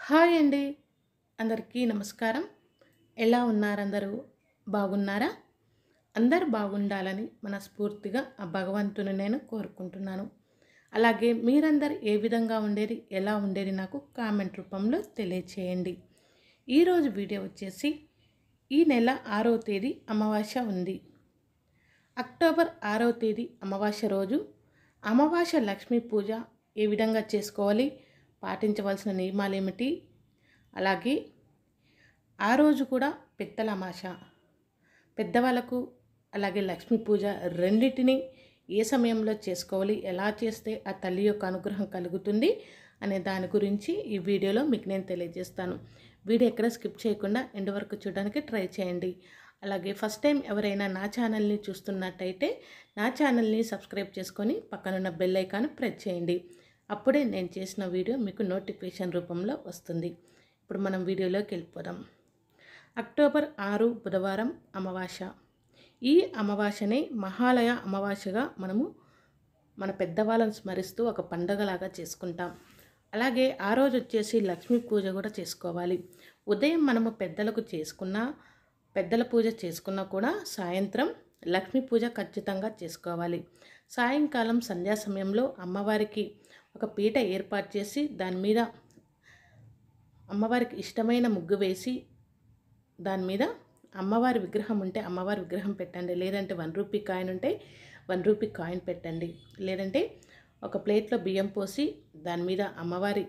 hi అండి అందరికీ నమస్కారం ఎలా ఉన్నారు అందరూ బాగున్నారా అందరు బాగుండాలని మనస్ఫూర్తిగా ఆ భగవంతుని నేను కోరుకుంటున్నాను అలాగే మీరందరు ఏ విధంగా ఉండేది ఎలా ఉండేది నాకు కామెంట్ రూపంలో తెలియచేయండి ఈరోజు వీడియో వచ్చేసి ఈ నెల ఆరో తేదీ అమావాస్య ఉంది అక్టోబర్ ఆరవ తేదీ అమావాస్య రోజు అమావాస్య లక్ష్మీ పూజ ఏ విధంగా చేసుకోవాలి పాటించవలసిన నియమాలు ఏమిటి అలాగే ఆ రోజు కూడా పెద్దల అమాస పెద్దవాళ్ళకు అలాగే లక్ష్మీ పూజ రెండింటిని ఏ సమయంలో చేసుకోవాలి ఎలా చేస్తే ఆ తల్లి యొక్క అనుగ్రహం కలుగుతుంది అనే దాని గురించి ఈ వీడియోలో మీకు నేను తెలియజేస్తాను వీడియో ఎక్కడ స్కిప్ చేయకుండా ఎండ్ వరకు చూడడానికి ట్రై చేయండి అలాగే ఫస్ట్ టైం ఎవరైనా నా ఛానల్ని చూస్తున్నట్టయితే నా ఛానల్ని సబ్స్క్రైబ్ చేసుకొని పక్కనున్న బెల్ ఐకాన్ ప్రెస్ చేయండి అప్పుడే నేను చేసిన వీడియో మీకు నోటిఫికేషన్ రూపంలో వస్తుంది ఇప్పుడు మనం వీడియోలోకి వెళ్ళిపోదాం అక్టోబర్ ఆరు బుధవారం అమావాస్య ఈ అమావాస్యని మహాలయ అమావాస్యగా మనము మన పెద్దవాళ్ళని స్మరిస్తూ ఒక పండగలాగా చేసుకుంటాం అలాగే ఆ రోజు వచ్చేసి లక్ష్మీ పూజ కూడా చేసుకోవాలి ఉదయం మనము పెద్దలకు చేసుకున్న పెద్దల పూజ చేసుకున్నా కూడా సాయంత్రం లక్ష్మీ పూజ ఖచ్చితంగా చేసుకోవాలి సాయంకాలం సంధ్యా సమయంలో అమ్మవారికి ఒక పీట ఏర్పాటు చేసి దాని మీద అమ్మవారికి ఇష్టమైన ముగ్గు వేసి దాని మీద అమ్మవారి విగ్రహం ఉంటే అమ్మవారి విగ్రహం పెట్టండి లేదంటే వన్ రూపీ కాయిన్ ఉంటే వన్ రూపీ కాయిన్ పెట్టండి లేదంటే ఒక ప్లేట్లో బియ్యం పోసి దాని మీద అమ్మవారి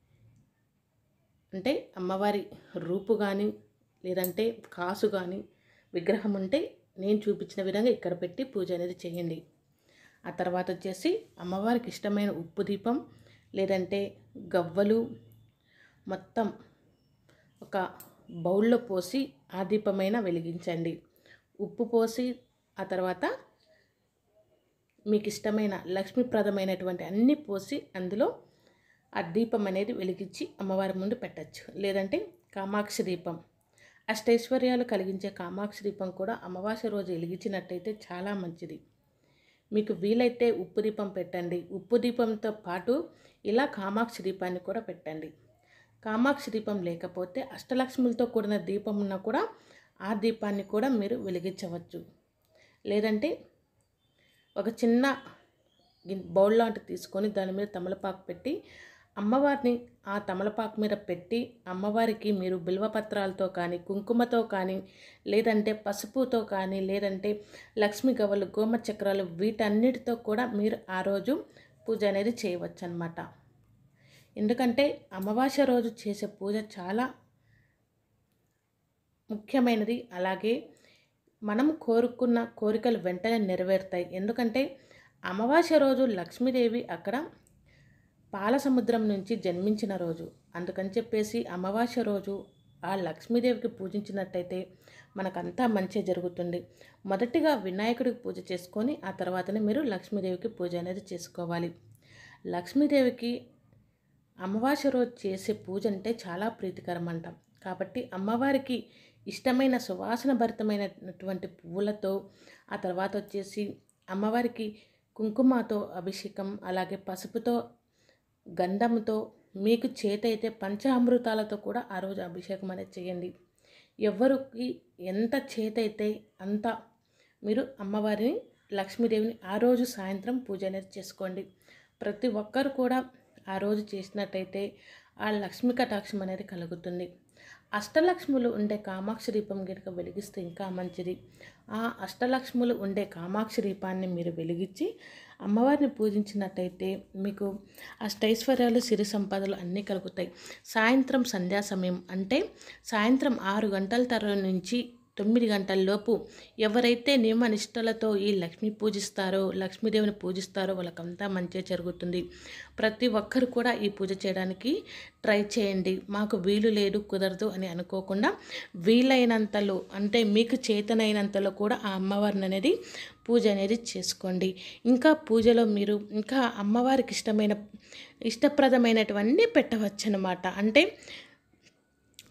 అంటే అమ్మవారి రూపు కానీ లేదంటే కాసు కానీ విగ్రహం ఉంటే నేను చూపించిన విధంగా ఇక్కడ పెట్టి పూజ అనేది చేయండి ఆ తర్వాత వచ్చేసి అమ్మవారికి ఇష్టమైన ఉప్పు దీపం లేదంటే గవ్వలు మొత్తం ఒక బౌల్లో పోసి ఆ దీపమైన వెలిగించండి ఉప్పు పోసి ఆ తర్వాత మీకు ఇష్టమైన లక్ష్మీప్రదమైనటువంటి అన్నీ పోసి అందులో ఆ దీపం అనేది వెలిగించి అమ్మవారి ముందు పెట్టచ్చు లేదంటే కామాక్షి దీపం అష్టైశ్వర్యాలు కలిగించే కామాక్షి దీపం కూడా అమావాస్య రోజు వెలిగించినట్టయితే చాలా మంచిది మీకు వీలైతే ఉప్పు దీపం పెట్టండి ఉప్పు దీపంతో పాటు ఇలా కామాక్షి దీపాన్ని కూడా పెట్టండి కామాక్షి దీపం లేకపోతే అష్టలక్ష్ములతో కూడిన దీపం ఉన్నా కూడా ఆ దీపాన్ని కూడా మీరు వెలిగించవచ్చు లేదంటే ఒక చిన్న గిన్- బౌల్ లాంటిది తీసుకొని దాని మీద తమలపాకు పెట్టి అమ్మవారిని ఆ తమలపాకు మీద పెట్టి అమ్మవారికి మీరు బిల్వపత్రాలతో కానీ కుంకుమతో కానీ లేదంటే పసుపుతో కానీ లేదంటే లక్ష్మీ గవ్వలు గోమ చక్రాలు వీటన్నిటితో కూడా మీరు ఆ రోజు పూజ అనేది చేయవచ్చు అనమాట ఎందుకంటే అమావాస్య రోజు చేసే పూజ చాలా ముఖ్యమైనది అలాగే మనం కోరుకున్న కోరికలు వెంటనే నెరవేరుతాయి ఎందుకంటే అమావాస్య రోజు లక్ష్మీదేవి అక్కడ పాల సముద్రం నుంచి జన్మించిన రోజు అందుకని చెప్పేసి అమావాస్య రోజు ఆ లక్ష్మీదేవికి పూజించినట్టయితే మనకంతా మంచి జరుగుతుంది మొదటిగా వినాయకుడికి పూజ చేసుకొని ఆ తర్వాతనే మీరు లక్ష్మీదేవికి పూజ అనేది చేసుకోవాలి లక్ష్మీదేవికి అమావాస్య రోజు చేసే పూజ అంటే చాలా ప్రీతికరం అంటాం కాబట్టి అమ్మవారికి ఇష్టమైన సువాసన భరితమైనటువంటి పువ్వులతో ఆ తర్వాత వచ్చేసి అమ్మవారికి కుంకుమతో అభిషేకం అలాగే పసుపుతో గంధంతో మీకు చేతైతే పంచామృతాలతో కూడా ఆ రోజు అభిషేకం అనేది చేయండి ఎవరికి ఎంత చేతైతే అంత మీరు అమ్మవారిని లక్ష్మీదేవిని ఆ రోజు సాయంత్రం పూజ అనేది చేసుకోండి ప్రతి ఒక్కరు కూడా ఆ రోజు చేసినట్టయితే ఆ లక్ష్మీ కటాక్షం అనేది కలుగుతుంది అష్టలక్ష్ములు ఉండే కామాక్షి దీపం కనుక వెలిగిస్తే ఇంకా మంచిది ఆ అష్టలక్ష్ములు ఉండే కామాక్షి దీపాన్ని మీరు వెలిగించి అమ్మవారిని పూజించినట్టయితే మీకు అష్టైశ్వర్యాలు సిరి సంపదలు అన్నీ కలుగుతాయి సాయంత్రం సంధ్యా సమయం అంటే సాయంత్రం ఆరు గంటల తరం నుంచి తొమ్మిది గంటల లోపు ఎవరైతే నియమ నిష్టలతో ఈ లక్ష్మి పూజిస్తారో లక్ష్మీదేవిని పూజిస్తారో వాళ్ళకంతా మంచిగా జరుగుతుంది ప్రతి ఒక్కరు కూడా ఈ పూజ చేయడానికి ట్రై చేయండి మాకు వీలు లేదు కుదరదు అని అనుకోకుండా వీలైనంతలో అంటే మీకు చేతనైనంతలో కూడా ఆ అమ్మవారిని అనేది పూజ అనేది చేసుకోండి ఇంకా పూజలో మీరు ఇంకా అమ్మవారికి ఇష్టమైన ఇష్టప్రదమైనటువన్నీ పెట్టవచ్చు అనమాట అంటే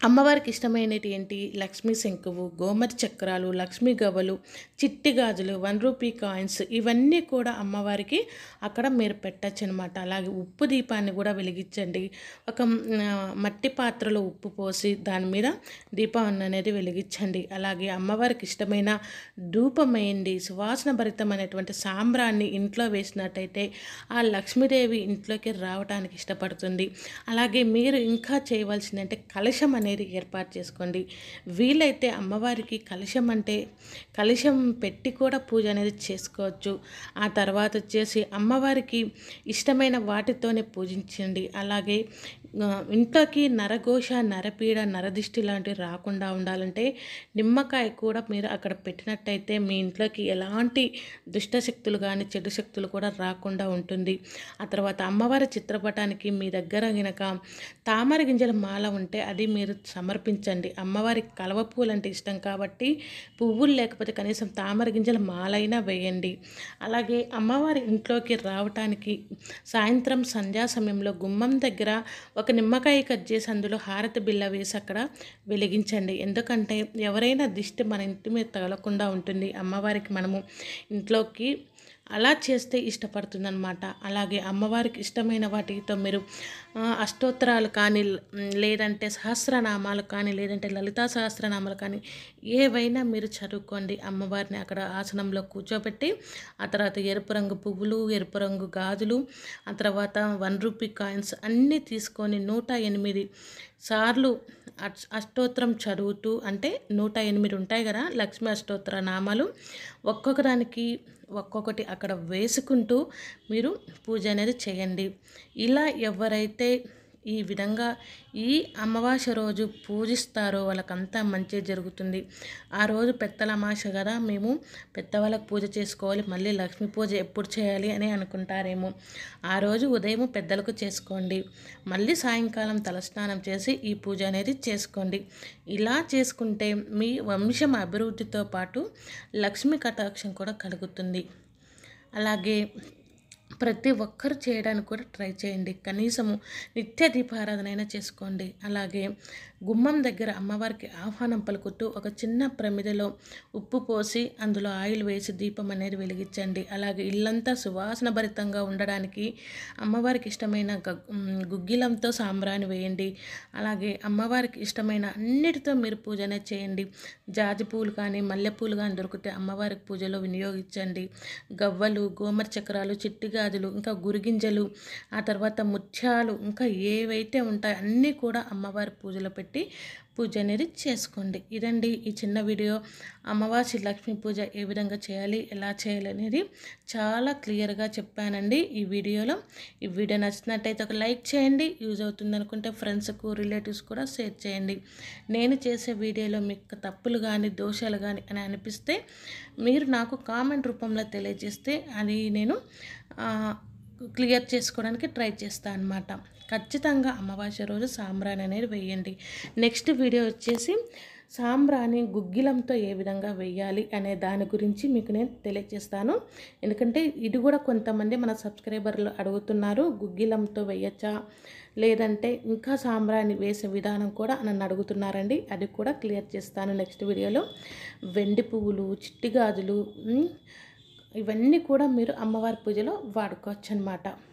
అమ్మవారికి ఇష్టమైనటి ఏంటి లక్ష్మీ శంకువు గోమతి చక్రాలు లక్ష్మీ గవ్వలు చిట్టి గాజులు వన్ రూపీ కాయిన్స్ ఇవన్నీ కూడా అమ్మవారికి అక్కడ మీరు పెట్టచ్చు అనమాట అలాగే ఉప్పు దీపాన్ని కూడా వెలిగించండి ఒక మ్, ఆ, మట్టి పాత్రలో ఉప్పు పోసి దాని మీద దీపం అనేది వెలిగించండి అలాగే అమ్మవారికి ఇష్టమైన ధూపం వేయండి సువాసన భరితమైనటువంటి సాంబ్రాన్ని ఇంట్లో వేసినట్టయితే ఆ లక్ష్మీదేవి ఇంట్లోకి రావడానికి ఇష్టపడుతుంది అలాగే మీరు ఇంకా చేయవలసిందంటే కలశం అనేది ఏర్పాటు చేసుకోండి వీలైతే అమ్మవారికి కలశం అంటే కలశం పెట్టి కూడా పూజ అనేది చేసుకోవచ్చు ఆ తర్వాత వచ్చేసి అమ్మవారికి ఇష్టమైన వాటితోనే పూజించండి అలాగే ఆ, ఇంట్లోకి నరఘోష నరపీడ నరదిష్టి లాంటివి రాకుండా ఉండాలంటే నిమ్మకాయ కూడా మీరు అక్కడ పెట్టినట్టయితే మీ ఇంట్లోకి ఎలాంటి దుష్ట శక్తులు కానీ చెడు శక్తులు కూడా రాకుండా ఉంటుంది ఆ తర్వాత అమ్మవారి చిత్రపటానికి మీ దగ్గర గనక తామర గింజల మాల ఉంటే అది మీరు సమర్పించండి అమ్మవారికి కలవ పూలు అంటే ఇష్టం కాబట్టి పువ్వులు లేకపోతే కనీసం తామర గింజల మాలైనా వేయండి అలాగే అమ్మవారి ఇంట్లోకి రావటానికి సాయంత్రం సంధ్యా సమయంలో గుమ్మం దగ్గర ఒక నిమ్మకాయ కట్ చేసి అందులో హారతి బిల్ల వేసి అక్కడ వెలిగించండి ఎందుకంటే ఎవరైనా దిష్టి మన ఇంటి మీద తగలకుండా ఉంటుంది అమ్మవారికి మనము ఇంట్లోకి అలా చేస్తే ఇష్టపడుతుందన్నమాట అలాగే అమ్మవారికి ఇష్టమైన వాటితో మీరు ఆ, అష్టోత్తరాలు కానీ ల్- లేదంటే సహస్రనామాలు కానీ లేదంటే లలితా సహస్రనామాలు కానీ ఏవైనా మీరు చదువుకోండి అమ్మవారిని అక్కడ ఆసనంలో కూర్చోబెట్టి ఆ తర్వాత ఎరుపు రంగు పువ్వులు ఎరుపు రంగు గాజులు ఆ తర్వాత వన్ రూపీ కాయిన్స్ అన్నీ తీసుకొని నూట ఎనిమిది సార్లు అచ్- అష్టోత్తరం చదువుతూ అంటే నూట ఎనిమిది ఉంటాయి కదా లక్ష్మీ అష్టోత్తర నామాలు ఒక్కొక్క దానికి ఒక్కొక్కటి అక్కడ వేసుకుంటూ మీరు పూజ అనేది చేయండి ఇలా ఎవరైతే ఈ విధంగా ఈ అమావాస్య రోజు పూజిస్తారో వాళ్ళకంతా మంచి జరుగుతుంది ఆ రోజు పెద్దల అమావాస్య కదా మేము పెద్దవాళ్ళకి పూజ చేసుకోవాలి మళ్ళీ లక్ష్మీ పూజ ఎప్పుడు చేయాలి అని అనుకుంటారేమో ఆ రోజు ఉదయం పెద్దలకు చేసుకోండి మళ్ళీ సాయంకాలం తలస్నానం చేసి ఈ పూజ అనేది చేసుకోండి ఇలా చేసుకుంటే మీ వంశం అభివృద్ధితో పాటు లక్ష్మీ కటాక్షం కూడా కలుగుతుంది అలాగే ప్రతి ఒక్కరు చేయడానికి కూడా ట్రై చేయండి కనీసము నిత్య దీపారాధన అయినా చేసుకోండి అలాగే గుమ్మం దగ్గర అమ్మవారికి ఆహ్వానం పలుకుతూ ఒక చిన్న ప్రమిదలో ఉప్పు పోసి అందులో ఆయిల్ వేసి దీపం అనేది వెలిగించండి అలాగే ఇల్లంతా సువాసన భరితంగా ఉండడానికి అమ్మవారికి ఇష్టమైన గగ్- ఉమ్, గుగ్గిలంతో సాంబ్రాణి వేయండి అలాగే అమ్మవారికి ఇష్టమైన అన్నిటితో మీరు పూజ అనేది చేయండి జాజి పూలు కానీ మల్లెపూలు కానీ దొరికితే అమ్మవారికి పూజలో వినియోగించండి గవ్వలు గోమర చక్రాలు చిట్టి గాజులు ఇంకా గురిగింజలు ఆ తర్వాత ముత్యాలు ఇంకా ఏవైతే ఉంటాయో అన్నీ కూడా అమ్మవారి పూజలో పెట్టి పూజ అనేది చేసుకోండి ఇదండి ఈ చిన్న వీడియో అమ్మవారి లక్ష్మీ పూజ ఏ విధంగా చేయాలి ఎలా చేయాలి అనేది చాలా క్లియర్గా చెప్పానండి ఈ వీడియోలో ఈ వీడియో నచ్చినట్టయితే ఒక లైక్ చేయండి యూజ్ అవుతుంది అనుకుంటే ఫ్రెండ్స్కు రిలేటివ్స్ కూడా షేర్ చేయండి నేను చేసే వీడియోలో మీకు తప్పులు కానీ దోషాలు కానీ అని అనిపిస్తే మీరు నాకు కామెంట్ రూపంలో తెలియజేస్తే అది నేను ఆ, క్లియర్ చేసుకోవడానికి ట్రై చేస్తాను అనమాట ఖచ్చితంగా అమావాస్య రోజు సాంబ్రాణి అనేది వేయండి నెక్స్ట్ వీడియో వచ్చేసి సాంబ్రాణి గుగ్గిలంతో ఏ విధంగా వేయాలి అనే దాని గురించి మీకు నేను తెలియజేస్తాను ఎందుకంటే ఇది కూడా కొంతమంది మన సబ్స్క్రైబర్లు అడుగుతున్నారు గుగ్గిలంతో వేయచ్చా లేదంటే ఇంకా సాంబ్రాణి వేసే విధానం కూడా నన్ను అడుగుతున్నారండి అది కూడా క్లియర్ చేస్తాను నెక్స్ట్ వీడియోలో వెండి పువ్వులు చిట్టి గాజులు ఉమ్, ఇవన్నీ కూడా మీరు అమ్మవారి పూజలో వాడుకోవచ్చు అనమాట